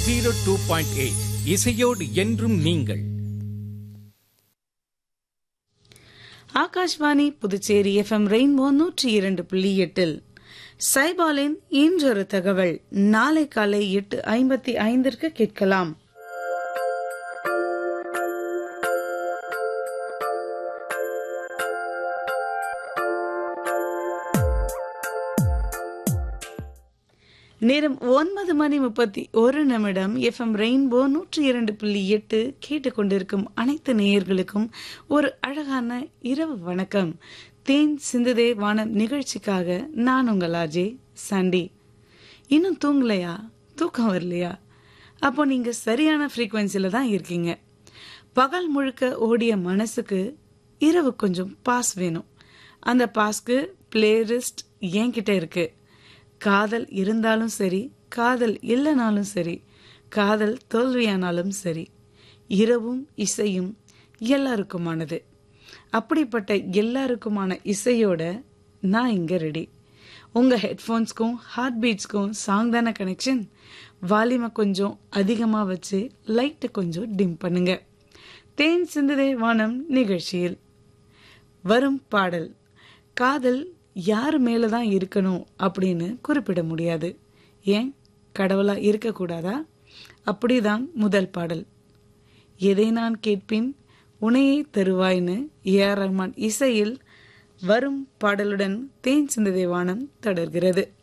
zero two point eight இசையோடு என்றும் நீங்கள் ஆகாஷ்வாணி புதுச்சேரி எஃப்எம் ரெயின்போ நூற்றி இரண்டு புள்ளி எட்டில் சைபாலின் இன்றொரு தகவல் நாளை காலை எட்டு ஐம்பத்தி ஐந்திற்கு கேட்கலாம் நேரம் ஒன்பது மணி முப்பத்தி ஒரு நிமிடம் எஃப்எம் ரெயின்போ நூற்றி இரண்டு புள்ளி எட்டு கேட்டுக்கொண்டிருக்கும் அனைத்து நேயர்களுக்கும் ஒரு அழகான இரவு வணக்கம் தேன் சிந்துதே வானம் நிகழ்ச்சிக்காக நான் உங்கள் ஆஜே சண்டி இன்னும் தூங்கலையா தூக்கம் வரலையா அப்போ நீங்க சரியான ஃப்ரீக்வன்சில தான் இருக்கீங்க பகல் முழுக்க ஓடிய மனசுக்கு இரவு கொஞ்சம் பாஸ் வேணும் அந்த பாஸ்க்கு பிளேலிஸ்ட் என்கிட்ட இருக்கு காதல் இருந்தாலும் சரி காதல் இல்லைனாலும் சரி காதல் தோல்வியானாலும் சரி இரவும் இசையும் எல்லாருக்குமானது அப்படிப்பட்ட எல்லாருக்குமான இசையோட நான் இங்க ரெடி உங்க ஹெட்ஃபோன்ஸ்க்கும் ஹார்ட் பீட்ஸ்க்கும் சாங் தானே கனெக்ஷன் வால்யூமை கொஞ்சம் அதிகமாக வச்சு லைட்டை கொஞ்சம் டிம் பண்ணுங்க தேன் சிந்துதே வானம் நிகழ்ச்சியில் வரும் பாடல் காதல் யார் மேல தான் இருக்கணும் அப்படின்னு குறிப்பிட முடியாது ஏன் கடவுளா இருக்கக்கூடாதா அப்படிதான் முதல் பாடல் எதை நான் கேட்பின் உனையே தருவாய்னு ஏ ஆர் ரஹ்மான் இசையில் வரும் பாடலுடன் தேன் சிந்த தேவானம் தொடர்கிறது